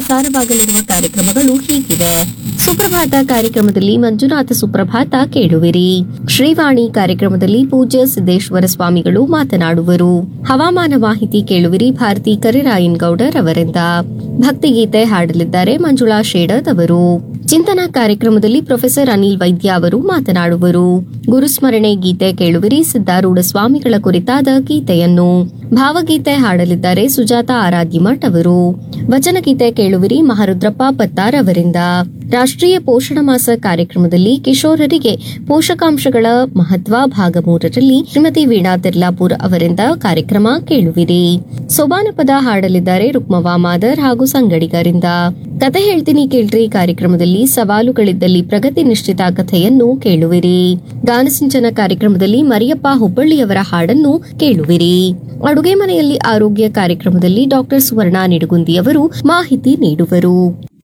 ಪ್ರಸಾರವಾಗಲಿರುವ ಕಾರ್ಯಕ್ರಮಗಳು ಹೀಗಿವೆ ಸುಪ್ರಭಾತ ಕಾರ್ಯಕ್ರಮದಲ್ಲಿ ಮಂಜುನಾಥ ಸುಪ್ರಭಾತ ಕೇಳುವಿರಿ ಶ್ರೀವಾಣಿ ಕಾರ್ಯಕ್ರಮದಲ್ಲಿ ಪೂಜ್ಯ ಸಿದ್ದೇಶ್ವರ ಸ್ವಾಮಿಗಳು ಮಾತನಾಡುವರು ಹವಾಮಾನ ಮಾಹಿತಿ ಕೇಳುವಿರಿ ಭಾರತಿ ಕರಿರಾಯನ್ ಗೌಡರ್ ಅವರಿಂದ ಭಕ್ತಿಗೀತೆ ಹಾಡಲಿದ್ದಾರೆ ಮಂಜುಳಾ ಶೇಡದ್ ಅವರು ಚಿಂತನಾ ಕಾರ್ಯಕ್ರಮದಲ್ಲಿ ಪ್ರೊಫೆಸರ್ ಅನಿಲ್ ವೈದ್ಯ ಅವರು ಮಾತನಾಡುವರು ಗುರುಸ್ಮರಣೆ ಗೀತೆ ಕೇಳುವಿರಿ ಸಿದ್ದಾರೂಢ ಸ್ವಾಮಿಗಳ ಕುರಿತಾದ ಗೀತೆಯನ್ನು ಭಾವಗೀತೆ ಹಾಡಲಿದ್ದಾರೆ ಸುಜಾತ ಆರಾಧ್ಯ ಅವರು ವಚನಗೀತೆ ಕೇಳುವಿರಿ ಮಹಾರುದ್ರಪ್ಪ ಪತ್ತಾರ್ ಅವರಿಂದ ರಾಷ್ಟ್ರೀಯ ಪೋಷಣ ಮಾಸ ಕಾರ್ಯಕ್ರಮದಲ್ಲಿ ಕಿಶೋರರಿಗೆ ಪೋಷಕಾಂಶಗಳ ಮಹತ್ವ ಭಾಗ ಮೂರರಲ್ಲಿ ಶ್ರೀಮತಿ ವೀಣಾ ತಿರ್ಲಾಪುರ್ ಅವರಿಂದ ಕಾರ್ಯಕ್ರಮ ಕೇಳುವಿರಿ ಸೊಬಾನ ಪದ ಹಾಡಲಿದ್ದಾರೆ ರುಕ್ಮವಾ ಮಾದರ್ ಹಾಗೂ ಸಂಗಡಿಗರಿಂದ ಕತೆ ಹೇಳ್ತೀನಿ ಕೇಳ್ರಿ ಕಾರ್ಯಕ್ರಮದಲ್ಲಿ ಸವಾಲುಗಳಿದ್ದಲ್ಲಿ ಪ್ರಗತಿ ನಿಶ್ಚಿತ ಕಥೆಯನ್ನು ಕೇಳುವಿರಿ ಗಾನಸಿಂಚನ ಕಾರ್ಯಕ್ರಮದಲ್ಲಿ ಮರಿಯಪ್ಪ ಹುಬ್ಬಳ್ಳಿಯವರ ಹಾಡನ್ನು ಕೇಳುವಿರಿ ಅಡುಗೆ ಮನೆಯಲ್ಲಿ ಆರೋಗ್ಯ ಕಾರ್ಯಕ್ರಮದಲ್ಲಿ ಡಾಕ್ಟರ್ ಸುವರ್ಣ ನಿಡುಗುಂದಿ ಅವರು ಮಾಹಿತಿ ನೀಡುವರು